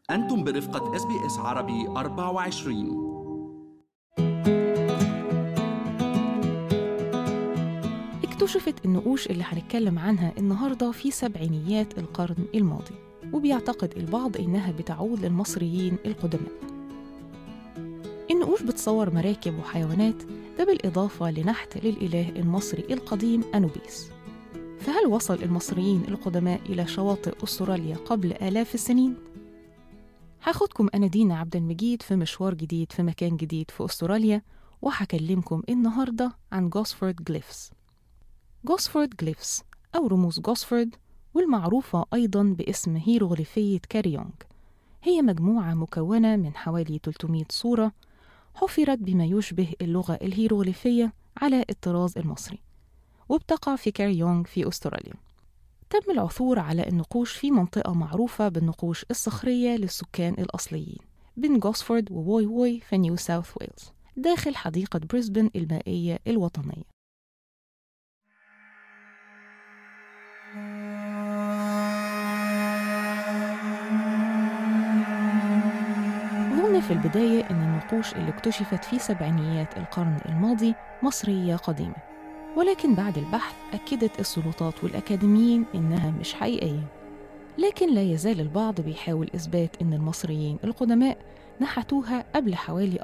أنتم برفقة اس بي اس عربي 24 اكتشفت النقوش اللي هنتكلم عنها النهاردة في سبعينيات القرن الماضي وبيعتقد البعض إنها بتعود للمصريين القدماء النقوش بتصور مراكب وحيوانات ده بالإضافة لنحت للإله المصري القديم أنوبيس فهل وصل المصريين القدماء إلى شواطئ أستراليا قبل آلاف السنين؟ هاخدكم أنا دينا عبد المجيد في مشوار جديد في مكان جديد في أستراليا وهكلمكم النهاردة عن جوسفورد جليفز جوسفورد جليفز أو رموز جوسفورد والمعروفة أيضا باسم هيروغليفية كاريونغ هي مجموعة مكونة من حوالي 300 صورة حفرت بما يشبه اللغة الهيروغليفية على الطراز المصري وبتقع في كاريونغ في أستراليا تم العثور على النقوش في منطقة معروفة بالنقوش الصخرية للسكان الأصليين بين غوسفورد ووي ووي في نيو ساوث ويلز داخل حديقة بريسبن المائية الوطنية ظن في البداية أن النقوش اللي اكتشفت في سبعينيات القرن الماضي مصرية قديمة ولكن بعد البحث أكدت السلطات والأكاديميين إنها مش حقيقية لكن لا يزال البعض بيحاول إثبات إن المصريين القدماء نحتوها قبل حوالي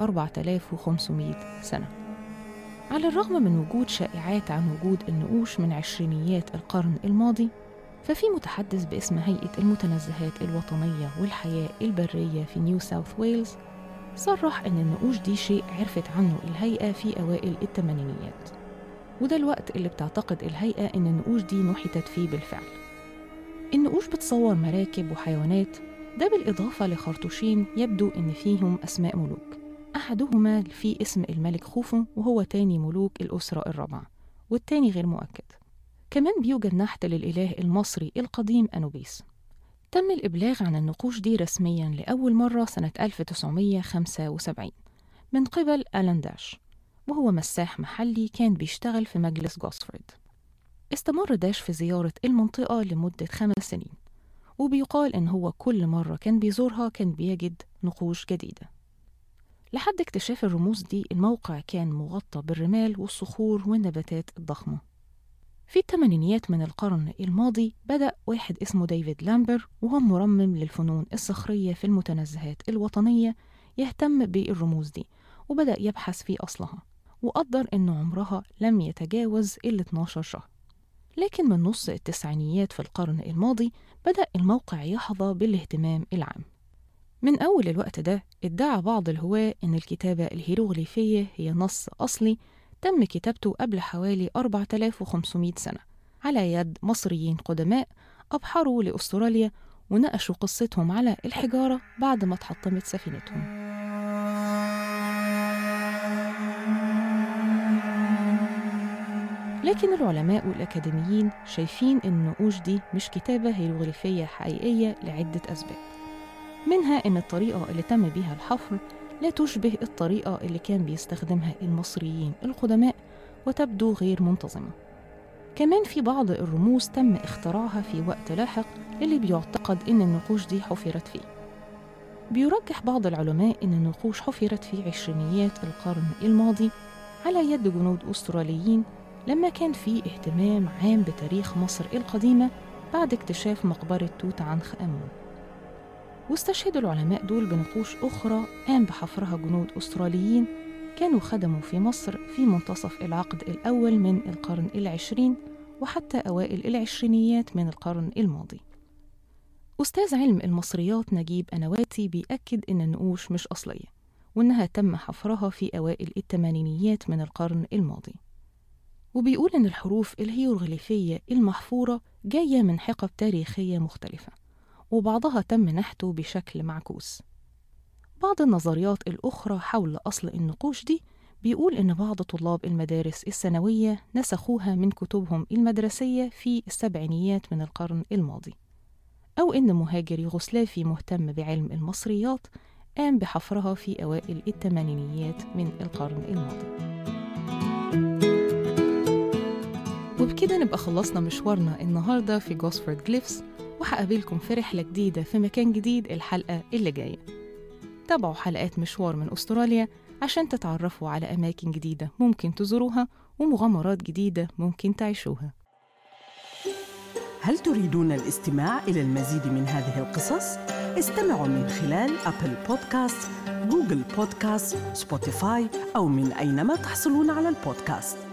4500 سنة على الرغم من وجود شائعات عن وجود النقوش من عشرينيات القرن الماضي ففي متحدث باسم هيئة المتنزهات الوطنية والحياة البرية في نيو ساوث ويلز صرح إن النقوش دي شيء عرفت عنه الهيئة في أوائل الثمانينيات وده الوقت اللي بتعتقد الهيئة إن النقوش دي نحتت فيه بالفعل النقوش بتصور مراكب وحيوانات ده بالإضافة لخرطوشين يبدو إن فيهم أسماء ملوك أحدهما في اسم الملك خوفو وهو تاني ملوك الأسرة الرابعة والتاني غير مؤكد كمان بيوجد نحت للإله المصري القديم أنوبيس تم الإبلاغ عن النقوش دي رسميا لأول مرة سنة 1975 من قبل ألان داش وهو مساح محلي كان بيشتغل في مجلس جوسفورد استمر داش في زيارة المنطقة لمدة خمس سنين وبيقال إن هو كل مرة كان بيزورها كان بيجد نقوش جديدة لحد اكتشاف الرموز دي الموقع كان مغطى بالرمال والصخور والنباتات الضخمة في الثمانينيات من القرن الماضي بدأ واحد اسمه ديفيد لامبر وهو مرمم للفنون الصخرية في المتنزهات الوطنية يهتم بالرموز دي وبدأ يبحث في أصلها وقدر إن عمرها لم يتجاوز ال 12 شهر لكن من نص التسعينيات في القرن الماضي بدأ الموقع يحظى بالاهتمام العام من أول الوقت ده ادعى بعض الهواة إن الكتابة الهيروغليفية هي نص أصلي تم كتابته قبل حوالي 4500 سنة على يد مصريين قدماء أبحروا لأستراليا ونقشوا قصتهم على الحجارة بعد ما اتحطمت سفينتهم لكن العلماء والأكاديميين شايفين إن النقوش دي مش كتابة هيروغليفية حقيقية لعدة أسباب منها إن الطريقة اللي تم بيها الحفر لا تشبه الطريقة اللي كان بيستخدمها المصريين القدماء وتبدو غير منتظمة كمان في بعض الرموز تم اختراعها في وقت لاحق اللي بيعتقد إن النقوش دي حفرت فيه بيرجح بعض العلماء إن النقوش حفرت في عشرينيات القرن الماضي على يد جنود أستراليين لما كان في اهتمام عام بتاريخ مصر القديمة بعد اكتشاف مقبرة توت عنخ آمون واستشهد العلماء دول بنقوش أخرى قام بحفرها جنود أستراليين كانوا خدموا في مصر في منتصف العقد الأول من القرن العشرين وحتى أوائل العشرينيات من القرن الماضي أستاذ علم المصريات نجيب أنواتي بيأكد إن النقوش مش أصلية وإنها تم حفرها في أوائل الثمانينيات من القرن الماضي وبيقول إن الحروف الهيروغليفية المحفورة جاية من حقب تاريخية مختلفة وبعضها تم نحته بشكل معكوس بعض النظريات الأخرى حول أصل النقوش دي بيقول إن بعض طلاب المدارس الثانوية نسخوها من كتبهم المدرسية في السبعينيات من القرن الماضي أو إن مهاجر يوغوسلافي مهتم بعلم المصريات قام بحفرها في أوائل الثمانينيات من القرن الماضي وبكده نبقى خلصنا مشوارنا النهاردة في جوسفورد جليفز وهقابلكم في رحلة جديدة في مكان جديد الحلقة اللي جاية تابعوا حلقات مشوار من أستراليا عشان تتعرفوا على أماكن جديدة ممكن تزوروها ومغامرات جديدة ممكن تعيشوها هل تريدون الاستماع إلى المزيد من هذه القصص؟ استمعوا من خلال أبل بودكاست، جوجل بودكاست، سبوتيفاي أو من أينما تحصلون على البودكاست